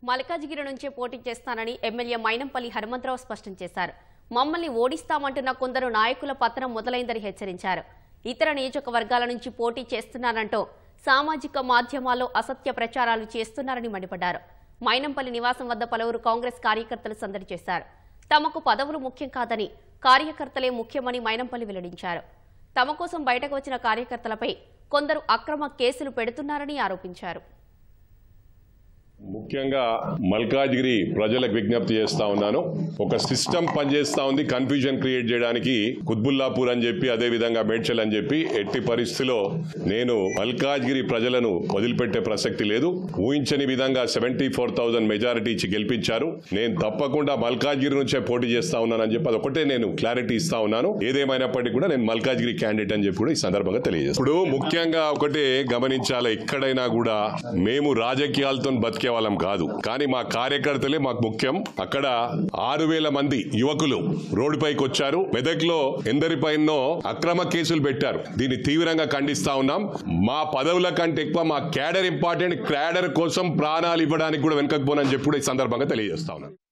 మల్కాజ్గిరి నుంచే పోటీ చేస్తానని ఎమ్మెల్యే మైనంపల్లి హనుమంతరావు స్పష్టం చేశారు మమ్మల్ని ఓడిస్తామంటున్న కొందరు నాయకుల పతనం మొదలైందని హెచ్చరించారు ఇతర నియోజకవర్గాల నుంచి పోటీ చేస్తున్నారంటూ సామాజిక మాధ్యమాల్లో అసత్య ప్రచారాలు చేస్తున్నారని మండిపడ్డారు మైనంపల్లి నివాసం వద్ద పలువురు కాంగ్రెస్ కార్యకర్తలు సందడి చేశారు తమకు పదవులు ముఖ్యం కాదని కార్యకర్తలే ముఖ్యమని మైనంపల్లి వెల్లడించారు తమ కోసం బయటకు వచ్చిన కార్యకర్తలపై కొందరు అక్రమ కేసులు పెడుతున్నారని ఆరోపించారు ముఖ్యంగా మల్కాజ్గిరి ప్రజలకు విజ్ఞప్తి చేస్తా ఉన్నాను ఒక సిస్టమ్ పనిచేస్తా ఉంది కన్ఫ్యూజన్ క్రియేట్ చేయడానికి కుత్బుల్లాపూర్ అని చెప్పి అదే విధంగా మేడ్చల్ అని చెప్పి ఎట్టి పరిస్థితిలో నేను మల్కాజ్గిరి ప్రజలను వదిలిపెట్టే ప్రసక్తి లేదు ఊహించని విధంగా సెవెంటీ ఫోర్ థౌసండ్ మెజారిటీ ఇచ్చి గెలిపించారు నేను తప్పకుండా మల్కాజ్గిరి నుంచే పోటీ చేస్తా ఉన్నానని చెప్పి అదొకటే నేను క్లారిటీ ఇస్తా ఉన్నాను ఏదేమైనప్పటికీ కూడా నేను మల్కాజ్గిరి క్యాండిడేట్ అని చెప్పి కూడా ఈ సందర్భంగా తెలియజేస్తాను ఇప్పుడు ముఖ్యంగా ఒకటే గమనించాలి ఎక్కడైనా కూడా మేము రాజకీయాలతో బతికే వాళ్ళం కాదు కానీ మా కార్యకర్తలే మాకు ముఖ్యం అక్కడ ఆరు వేల మంది యువకులు రోడ్డుపైకి వచ్చారు మెదక్లో ఎందరిపైనో అక్రమ కేసులు పెట్టారు దీన్ని తీవ్రంగా ఖండిస్తా ఉన్నాం మా పదవుల కంటే ఎక్కువ మా క్యాడర్ ఇంపార్టెంట్ క్యాడర్ కోసం ప్రాణాలు ఇవ్వడానికి కూడా వెనకపోనని చెప్పి కూడా ఈ సందర్భంగా తెలియజేస్తా ఉన్నాం